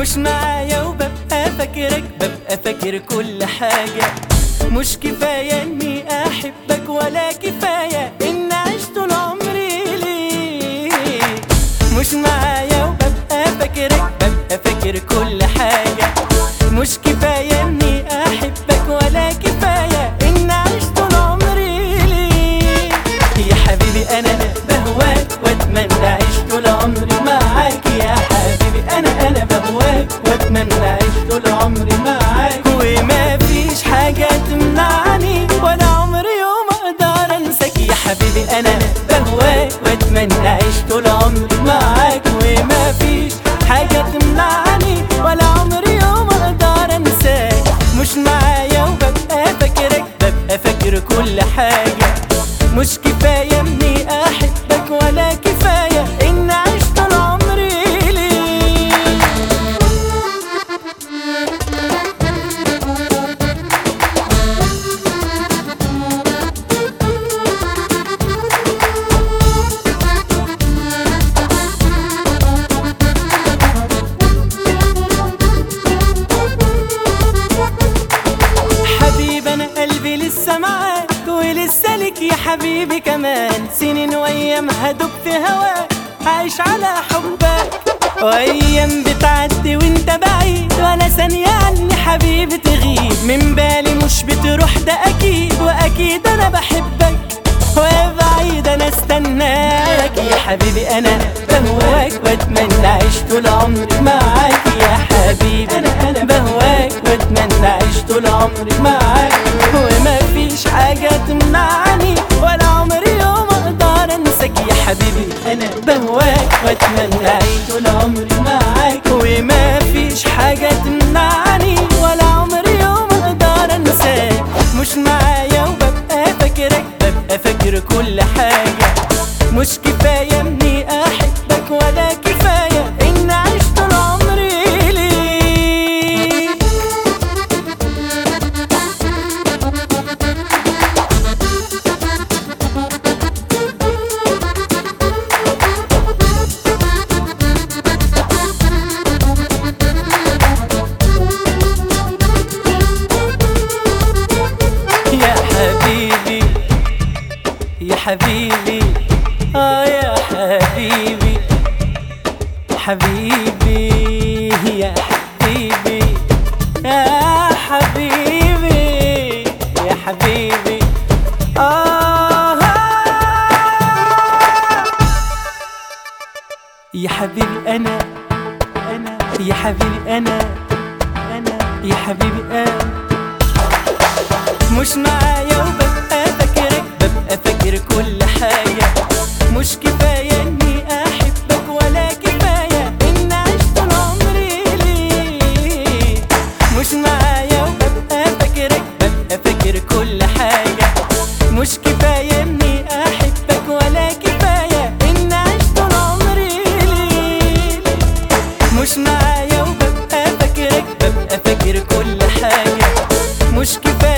مش معايا وببقى فاكرك ببقى فاكر كل حاجة مش كفاية اني احبك ولا كفاية ان اعيش طول عمري ليك مش معايا وببقى فاكرك ببقى فاكر كل حاجة مش كفاية اني احبك ولا كفاية ان اعيش طول عمري ليك يا حبيبي انا بهواك واتمنى اعيش طول عمري معاك يا حبيبي انا انا بهواك واتمنى اعيش طول عمري معاك وما فيش حاجة تمنعني ولا عمري يوم اقدر انساك يا حبيبي انا بهواك واتمنى اعيش طول عمري معاك وما فيش حاجة تمنعني ولا عمري يوم اقدر انساك مش معايا وببقى فاكرك ببقى فاكر كل حاجة مش كفاية اني احبك ولا كفاية ان اعيش طول عمري ليك حبيبي انا قلبي لسه معاك ولسه لك يا حبيبي كمان سنين وايام هدوب في هواك عايش على حبك وايام بتعدي وانت بعيد ولا ثانية عني حبيبي تغيب من بالي مش بتروح ده اكيد واكيد انا بحبك وبعيد انا استناك يا حبيبي انا بهواك واتمنى اعيش طول عمري معاك يا حبيبي انا انا بهواك واتمنى اعيش طول عمري معاك وما فيش حاجة تمنعني ولا عمري يوم اقدر انساك يا حبيبي انا بهواك واتمنى اعيش طول عمري معاك وما فيش حاجة تمنعني ولا عمري يوم اقدر انساك مش معايا وببقى فاكرك ببقى فاكر كل حاجة مش كفاية اني احبك ولا كفاية ان اعيش طول عمري ليك يا حبيبي يا حبيبي اه يا حبيبي حبيبي يا حبيبي يا حبيبي يا حبيبي آه يا حبيبي أنا أنا يا حبيبي أنا أنا يا حبيبي أنا مش معايا وببقى فاكرك ببقى فاكر كل حاجة مش كفاية اني احبك ولا كفاية ان اعيش طول عمري ليك مش معايا وببقى فاكرك ببقى فاكر كل حاجة مش كفاية اني احبك ولا كفاية ان اعيش طول عمري ليك مش معايا وببقى فاكرك ببقى فاكر كل حاجة مش كفاية